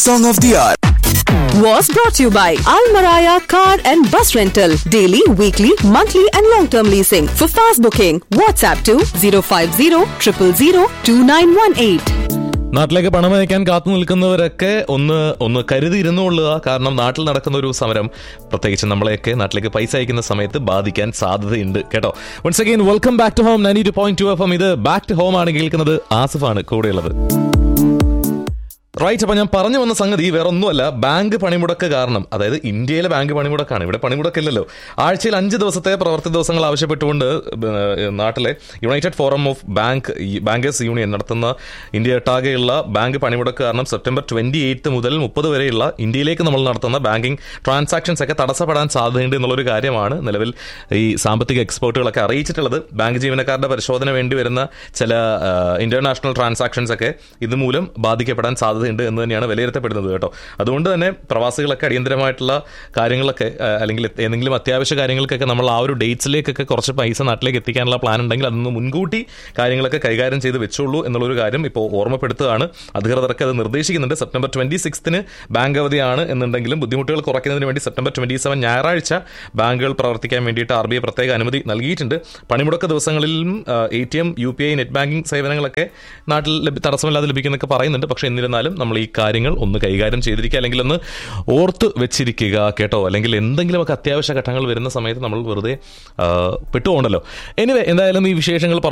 Song of the Hour. was brought to you by Almaraya Car and Bus Rental. Daily, weekly, monthly, and long term leasing. For fast booking, WhatsApp to 050 000 2918. നാട്ടിലേക്ക് പണം അയക്കാൻ കാത്തു നിൽക്കുന്നവരൊക്കെ ഒന്ന് ഒന്ന് കരുതിയിരുന്നുകൊള്ളുക കാരണം നാട്ടിൽ നടക്കുന്ന ഒരു സമരം പ്രത്യേകിച്ച് നമ്മളെയൊക്കെ നാട്ടിലേക്ക് പൈസ അയക്കുന്ന സമയത്ത് ബാധിക്കാൻ സാധ്യതയുണ്ട് കേട്ടോ once again welcome back to home ninety two point two F M ഇത് ബാക്ക് ടു ഹോം ആണ് കേൾക്കുന്നത് ആസിഫാണ് കൂടെയുള്ളത് റൈറ്റ് അപ്പൊ ഞാൻ പറഞ്ഞു വന്ന സംഗതി വേറെ ഒന്നുമല്ല ബാങ്ക് പണിമുടക്ക് കാരണം അതായത് ഇന്ത്യയിലെ ബാങ്ക് പണിമുടക്കാണ് ഇവിടെ പണിമുടക്കില്ലല്ലോ ആഴ്ചയിൽ അഞ്ച് ദിവസത്തെ പ്രവൃത്തി ദിവസങ്ങൾ ആവശ്യപ്പെട്ടുകൊണ്ട് ഏഹ്, നാട്ടിലെ united forum of bank bankers union നടത്തുന്ന ഇന്ത്യ ഒട്ടാകെയുള്ള ബാങ്ക് പണിമുടക്ക് കാരണം സെപ്റ്റംബർ ട്വന്റി എയ്ത്ത് മുതൽ മുപ്പത് വരെയുള്ള ഇന്ത്യയിലേക്ക് നമ്മൾ നടത്തുന്ന ബാങ്കിങ് ട്രാൻസാക്ഷൻസ് ഒക്കെ തടസ്സപ്പെടാൻ സാധ്യതയുണ്ട് എന്നുള്ളൊരു കാര്യമാണ് നിലവിൽ ഈ സാമ്പത്തിക എക്സ്പേർട്ടുകളൊക്കെ അറിയിച്ചിട്ടുള്ളത് ബാങ്ക് ജീവനക്കാരുടെ പരിശോധന വേണ്ടി വരുന്ന ചില ഇന്റർനാഷണൽ ട്രാൻസാക്ഷൻസ് ഒക്കെ ഇതുമൂലം ബാധിക്കപ്പെടാൻ സാധ്യതയുണ്ട് എന്ന് തന്നെയാണ് വിലയിരുത്തപ്പെടുന്നത് കേട്ടോ അതുകൊണ്ട് തന്നെ പ്രവാസികളൊക്കെ അടിയന്തരമായിട്ടുള്ള കാര്യങ്ങളൊക്കെ ആ, അല്ലെങ്കിൽ ഏതെങ്കിലും അത്യാവശ്യ കാര്യങ്ങൾക്കൊക്കെ നമ്മൾ ആ ഒരു ഡേറ്റ്സിലേക്കൊക്കെ കുറച്ച് പൈസ നാട്ടിലേക്ക് എത്തിക്കാനുള്ള പ്ലാൻ ഉണ്ടെങ്കിൽ അതൊന്ന് മുൻകൂട്ടി കാര്യങ്ങളൊക്കെ കൈകാര്യം ചെയ്ത് വെച്ചോളൂ എന്നുള്ളൊരു കാര്യം ഇപ്പോൾ ഓർമ്മപ്പെടുത്തുകയാണ് അധികൃതർക്ക് അത് നിർദ്ദേശിക്കുന്നുണ്ട് സെപ്റ്റംബർ ട്വന്റി സിക്സ്തിന് ബാങ്ക് അവധിയാണ് എന്നുണ്ടെങ്കിലും ബുദ്ധിമുട്ടുകൾ കുറയ്ക്കുന്നതിന് വേണ്ടി സെപ്റ്റംബർ ട്വന്റി സെവൻ ഞായറാഴ്ച ബാങ്കുകൾ പ്രവർത്തിക്കാൻ വേണ്ടിയിട്ട് ആർ ബി ഐ പ്രത്യേക അനുമതി നൽകിയിട്ടുണ്ട് പണിമുടക്ക് ദിവസങ്ങളിലും A T M U P I net banking സേവനങ്ങളൊക്കെ നാട്ടിൽ ലഭി- തടസ്സമില്ലാതെ ലഭിക്കുന്നൊക്കെ പറയുന്നുണ്ട് പക്ഷേ എന്നിരുന്നാലും നമ്മൾ ഈ കാര്യങ്ങൾ ഒന്ന് കൈകാര്യം ചെയ്തിരിക്കുക അല്ലെങ്കിൽ ഒന്ന് ഓർത്ത് വെച്ചിരിക്കുക കേട്ടോ അല്ലെങ്കിൽ എന്തെങ്കിലുമൊക്കെ അത്യാവശ്യ ഘട്ടങ്ങൾ വരുന്ന സമയത്ത് നമ്മൾ വെറുതെ ആ, പെട്ടുപോകണ്ടല്ലോ എനിവേ എന്തായാലും ഈ വിശേഷങ്ങൾ